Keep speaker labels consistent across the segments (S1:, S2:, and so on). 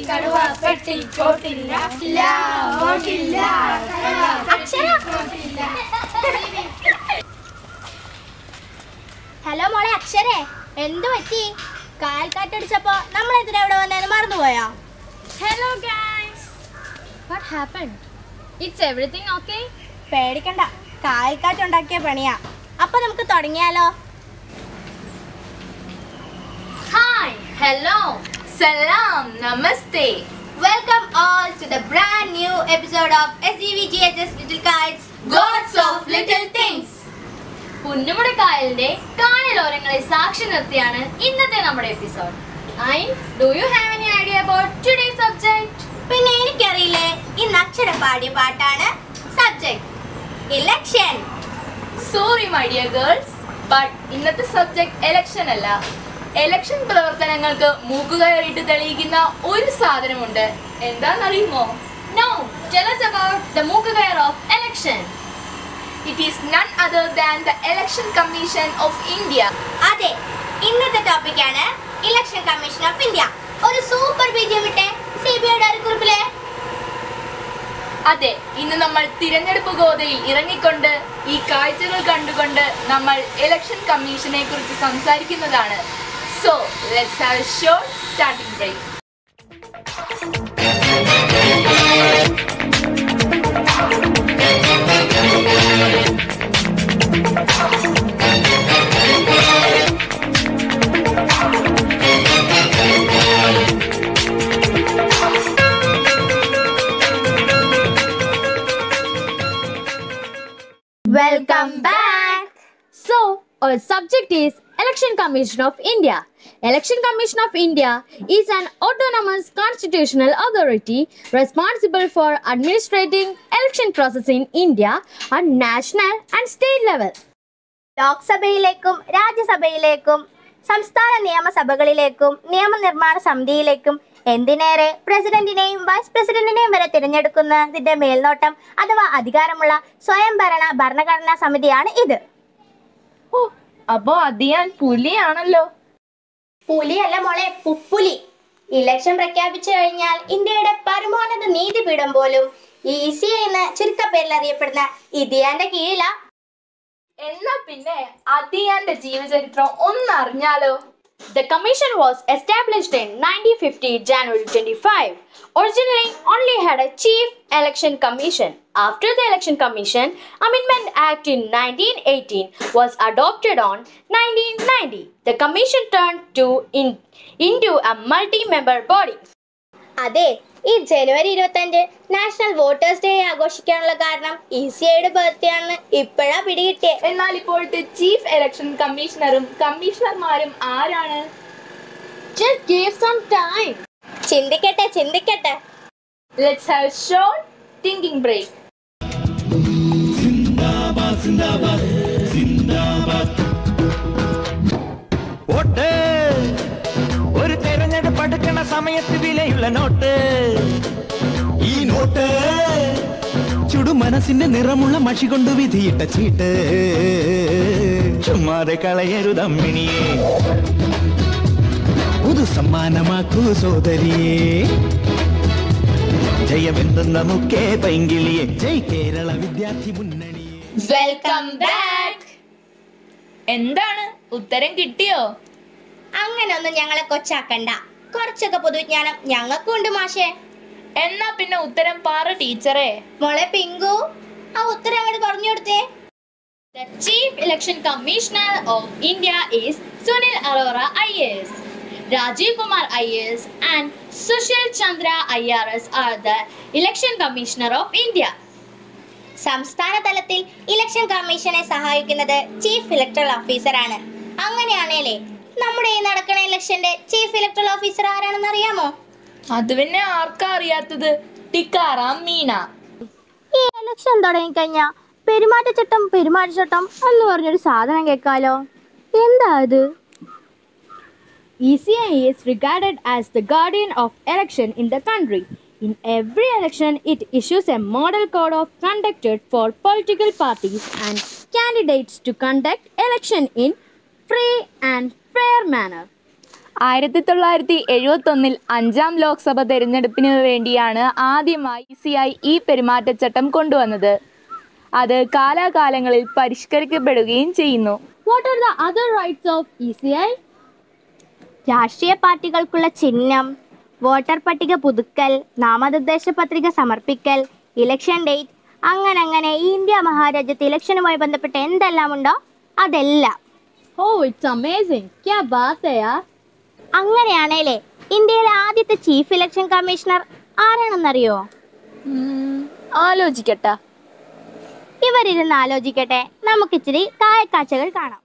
S1: കടുവ പെട്ടി ചോട്ടില്ല ഇല്ല ഓട്ടില്ല
S2: അക്ഷര ഹലോ മോളെ അക്ഷരേ എന്തു പറ്റി കാൽക്കാറ്റടിച്ചപ്പോ നമ്മൾ എന്തിനാ ഇവിടെ വന്നേന്ന് മറന്നുപോയോ
S1: hello guys what happen it's everything okay
S2: പേടിക്കണ്ട കാൽക്കാറ്റുണ്ടാക്കിയ പണിയാ അപ്പൊ നമുക്ക് തുടങ്ങിയാലോ
S1: ഹായ് ഹലോ സലാം നമസ്തേ
S2: welcome all to the brand new episode of S G V G H S little cards
S1: gods of little things പുന്നമുടക്കായലിന്റെ കായലോരങ്ങളെ സാക്ഷി നിർത്തിയാണ് ഇന്നത്തെ നമ്മുടെ episode I do you have any idea about today subject
S2: പിന്നെ എനിക്കറിയില്ലേ ഇന്ന് അക്ഷര പാടിയ പാട്ടാണ് subject election
S1: sorry my dear girls but ഇന്നത്തെ സബ്ജക്ട് എലക്ഷൻ അല്ല എലക്ഷൻ പ്രവർത്തനങ്ങൾക്ക് മൂക്കുകയറിയിട്ട് തെളിയിക്കുന്ന ഒരു സാധനമുണ്ട് എന്താണെന്നറിയുമോ no tell us about the മൂക്കുകയർ of election it is none other than the Election Commission of India
S2: അതെ ഇന്നത്തെ ടോപ്പിക്കാണ് ഇലക്ഷൻ കമ്മീഷൻ ഓഫ് ഇന്ത്യ ഒരു സൂപ്പർ ബീജം ഇട്ടെ സി ബി ഐയുടെ ഒരു കുറിപ്പിലെ
S1: അതെ ഇന്ന് നമ്മൾ തിരഞ്ഞെടുപ്പ് ഗോതയിൽ ഇറങ്ങിക്കൊണ്ട് ഈ കാഴ്ചകൾ കണ്ടുകൊണ്ട് നമ്മൾ ഇലക്ഷൻ കമ്മീഷനെ കുറിച്ച് സംസാരിക്കുന്നതാണ് so let's have a short starting break
S2: welcome back
S3: So, our subject is Election Commission of India. Election Commission of India is an autonomous constitutional authority responsible for administrating election process in India at national and state level.
S2: ലോക്സഭയിലേക്കും രാജ്യസഭയിലേക്കും സംസ്ഥാന നിയമസഭകളിലേക്കും നിയമനിർമ്മാണ സമിതിയിലേക്കും എന്തിനേറെ പ്രസിഡന്റിനെയും vice പ്രസിഡന്റിനെയും വരെ തിരഞ്ഞെടുക്കുന്നതിന്റെ മേൽനോട്ടം അഥവാ അധികാരമുള്ള സ്വയംഭരണ ഭരണഘടനാ സമിതിയാണ് ഇത്
S1: അപ്പോ അത് ഞാൻ പുലിയാണല്ലോ
S2: പുലിയല്ല മോളെ പുപ്പുലി ഇലക്ഷൻ പ്രഖ്യാപിച്ചു കഴിഞ്ഞാൽ ഇന്ത്യയുടെ പരമോന്നത നീതിപീഠം പോലും ഈ സി എന്ന് ചുരുക്കപ്പേരിൽ അറിയപ്പെടുന്ന ഇതിയാന്റെ കീഴിലാ
S1: എന്നാ പിന്നെ അതിയാന്റെ ജീവചരിത്രം ഒന്ന് അറിഞ്ഞാലോ
S3: The commission was established in 1950 January 25. Originally only had a chief election commission. After the election commission, Amendment Act in 1918 was adopted on 1990. The commission turned to in, into a multi-member body.
S2: അതെ ഈ ജനുവരി ഇരുപത്തഞ്ച് national voters day ആഘോഷിക്കാനുള്ള കാരണം E C ഐയുടെ birthday ഇപ്പോഴാ പിടികിട്ടിയേ
S1: എന്നാൽ ഇപ്പോഴത്തെ chief election കമ്മീഷണറും കമ്മീഷണർമാരും ആരാണ്
S3: Just give some time.
S2: ചിന്തിക്കട്ടെ ചിന്തിക്കട്ടെ
S1: let's have short thinking break
S4: vote ഒരു തെരഞ്ഞെടുപ്പ് അടുക്കണ സമയത്ത് വിലയുള്ള നോട്ട് ഈ നോട്ട് ചുടു മനസ്സിന്റെ നിറമുള്ള മഷി കൊണ്ട് വിധിയിട്ട ചീട്ട് ചുമ്മാതെ കളയരുതമ്മിണിയെ പുതു സമ്മാനമാക്കൂ സോദരിയെ ജയമെന്തെന്ന മുക്കേ പൈങ്കിളിയെ ജയ് കേരള വിദ്യാർത്ഥി മുന്നണിയെ
S1: വെൽക്കം ബാക്ക് എന്താണ് ഉത്തരം കിട്ടിയോ
S2: അങ്ങനൊന്നും ഞങ്ങളെ കൊച്ചാക്കണ്ട കുറച്ചൊക്കെ പൊതുവിജ്ഞാനം ഞങ്ങൾക്കും ഉണ്ട് മാഷേ
S1: എന്നാ പിന്നെ ഉത്തരം പറ ടീച്ചറെ
S2: മോളെ പിങ്കു ആ ഉത്തരം അങ്ങോട്ട് പറഞ്ഞു കൊടുത്തേ
S3: The Chief Election Commissioner of India is Sunil Arora IAS. Rajiv Kumar IAS and Sushil Chandra IRS are the Election Commissioner of India.
S2: സംസ്ഥാന തലത്തിൽ ഇലക്ഷൻ കമ്മീഷനെ സഹായിക്കുന്നത് ചീഫ് ഇലക്ടറൽ ഓഫീസറാണ് അങ്ങനെയാണേലേ നമ്മുടെ ഈ നടക്കുന്ന ഇലക്ഷന്റെ ചീഫ് ഇലക്ടറൽ ഓഫീസർ ആരാണെന്ന് അറിയാമോ
S1: അത് പിന്നെ ആർക്കാ അറിയാത്തത് ടിക്കാറാം മീന
S2: ഈ ഇലക്ഷൻ തുടങ്ങിക്കഴിഞ്ഞാ പെരുമാറ്റച്ചട്ടം പെരുമാറ്റച്ചട്ടം എന്ന് പറഞ്ഞൊരു സാധനം കേൾക്കാലോ എന്താ അത്
S3: ECI is regarded as the guardian of election in the country. In every election, it issues a model code of conduct for political parties and candidates to conduct election in free and fair manner.
S1: ആയിരത്തി തൊള്ളായിരത്തി എഴുപത്തൊന്നിൽ അഞ്ചാം ലോക്സഭ തെരഞ്ഞെടുപ്പിന് വേണ്ടിയാണ് ആദ്യമായി C I ഈ പെരുമാറ്റച്ചട്ടം കൊണ്ടുവന്നത് അത് കാലാകാലങ്ങളിൽ പരിഷ്കരിക്കപ്പെടുകയും ചെയ്യുന്നു
S3: What are the other rights of ECI?
S2: രാഷ്ട്രീയ പാർട്ടികൾക്കുള്ള ചിഹ്നം വോട്ടർ പട്ടിക പുതുക്കൽ നാമനിർദ്ദേശ പത്രിക സമർപ്പിക്കൽ ഇലക്ഷൻ ഡേറ്റ് അങ്ങനെ അങ്ങനെ ഈ ഇന്ത്യ മഹാരാജ്യത്ത് ഇലക്ഷനുമായി ബന്ധപ്പെട്ട് എന്തെല്ലാം ഉണ്ടോ അതെല്ലാം
S3: Oh, it's amazing. क्या बात है यार
S2: അങ്ങനെയാണേലേ ഇന്ത്യയിലെ ആദ്യത്തെ ചീഫ് ഇലക്ഷൻ കമ്മീഷണർ ആരാണെന്നറിയോ
S1: ഉം, ആലോചിക്കട്ടെ
S2: ഇവരിരുന്ന് ആലോചിക്കട്ടെ നമുക്കിച്ചിരി കായക്കാഴ്ചകൾ കാണാം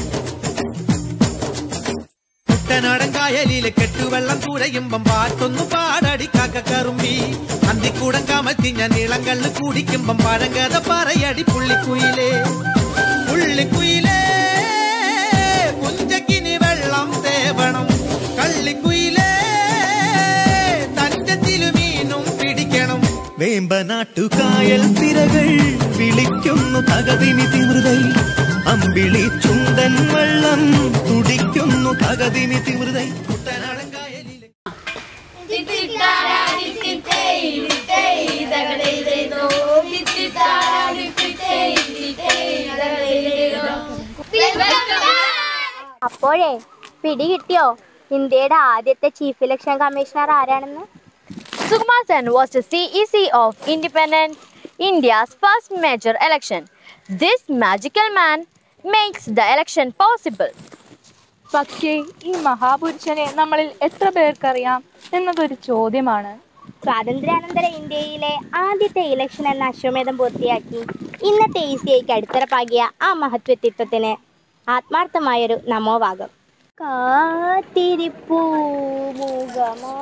S5: കുട്ടനാടൻ കായലിലെ കെട്ടുവെള്ളം തുഴയുമ്പം പാട്ടൊന്നു പാടടി കാക്കക്കറുമ്പി അന്തിക്കൂടം കമത്തി ഞാൻ നീളങ്കള്ള് കുടിക്കുമ്പം പഴങ്കഥ പറയടി പുള്ളിക്കുയിലേ പുള്ളിക്കുയിലേ പുഞ്ചക്കിനി വെള്ളം തേവണം കള്ളിക്കുയിലേ തഞ്ചത്തിലു മീനും പിടിക്കണം വേമ്പനാട്ടുകായൽ തിരകൾ വിളിക്കുന്നു തകതിനി തിമൃതൈ അമ്പിളി ചുണ്ടൻ വെള്ളം തുടിക്കുന്നു തകതിനി തിമൃതൈ കുട്ടനാടൻ കായലിലെ
S2: അപ്പോഴേ പിടി കിട്ടിയോ ഇന്ത്യയുടെ ആദ്യത്തെ ചീഫ് ഇലക്ഷൻ കമ്മീഷണർ ആരാണെന്ന്
S3: Sukumar Sen was the CEC of independent India's first major election. This magical man makes the election possible.
S1: പക്ഷേ ഈ മഹാപുരുഷനെ നമ്മളിൽ എത്ര പേർക്കറിയാം എന്നതൊരു ചോദ്യമാണ്
S2: സ്വാതന്ത്ര്യാനന്തര ഇന്ത്യയിലെ ആദ്യത്തെ ഇലക്ഷൻ എന്ന അശ്വമേധം പൂർത്തിയാക്കി ഇന്നത്തെ ഇ സി ഐക്ക് അടിത്തറപ്പാകിയ ആ മഹത്വ്യക്തിത്വത്തിന് ആത്മാർത്ഥമായൊരു നമോവാകം കാത്തിരിപ്പൂ മുഖമോ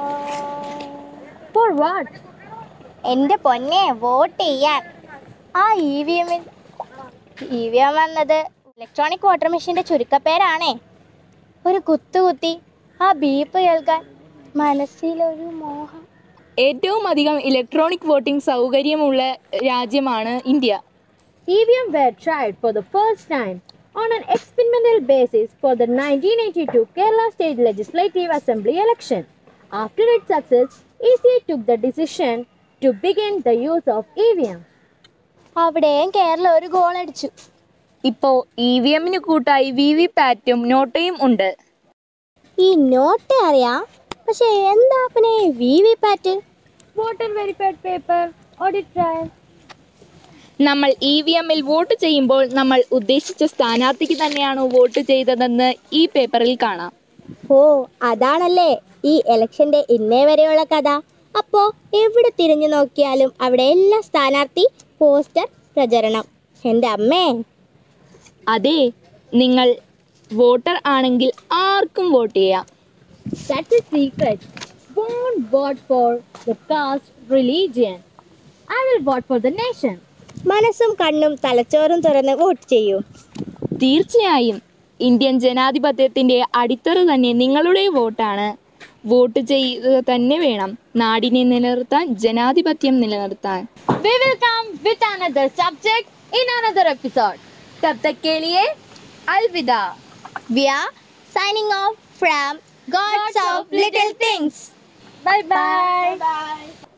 S3: For what?
S2: എൻ്റെ പൊന്നെ വോട്ട് ചെയ്യാൻ ആ ഇ വി എമ്മിൽ ഇ വി എം എന്നത് ഇലക്ട്രോണിക് വോട്ടർ മെഷീൻ്റെ ചുരുക്കപ്പേരാണേ ഒരു കുത്തുകുത്തി ആ ബീപ്പ് കേൾക്കാൻ മനസ്സിലൊരു മോഹം
S1: ഏറ്റവും അധികം ഇലക്ട്രോണിക് വോട്ടിംഗ് സൗകര്യമുള്ള രാജ്യമാണ് India
S3: EVM were tried for the first time on an experimental basis for the 1982 Kerala State Legislative Assembly election. After its success, ECI took the decision to begin the use of EVM.
S2: അവിടെയും കേരളം ഒരു goal അടിച്ചു
S1: ഇപ്പോൾ E V എമ്മിന് കൂട്ടായി V V പാറ്റും നോട്ടയും ഉണ്ട്
S2: ഈ not അറിയാം പക്ഷെ എന്താ പിന്നെ V V pat
S3: Voter verified paper, audit trail.
S1: നമ്മൾ ഇ വി എമ്മിൽ വോട്ട് ചെയ്യുമ്പോൾ നമ്മൾ ഉദ്ദേശിച്ച സ്ഥാനാർത്ഥിക്ക് തന്നെയാണോ വോട്ട് ചെയ്തതെന്ന് ഈ പേപ്പറിൽ കാണാം
S2: ഓ അതാണല്ലേ ഈ ഇലക്ഷന്റെ ഇന്നേ വരെയുള്ള കഥ അപ്പോ എവിടെ തിരിഞ്ഞു നോക്കിയാലും അവിടെ എല്ലാ സ്ഥാനാർത്ഥി പോസ്റ്റർ പ്രചരണം എൻ്റെ അമ്മേ
S1: അതെ നിങ്ങൾ വോട്ടർ ആണെങ്കിൽ ആർക്കും വോട്ട് ചെയ്യാം
S3: That's a secret. Won't vote for the caste, religion. I will vote for the nation.
S2: മനസ്സും കണ്ണും തലച്ചോറും തുറന്ന് വോട്ട് ചെയ്യൂ
S1: തീർച്ചയായും ഇന്ത്യൻ ജനാധിപത്യത്തിന്റെ അടിത്തറ തന്നെ നിങ്ങളുടെ വോട്ടാണ് വോട്ട് ചെയ്യുക തന്നെ വേണം നാടിനെ നിലനിർത്താൻ ജനാധിപത്യം നിലനിർത്താൻ
S3: We will come with another subject in another episode.
S1: तब तक के लिए अलविदा
S2: we are signing off from gods of little things
S3: Bye bye.
S2: By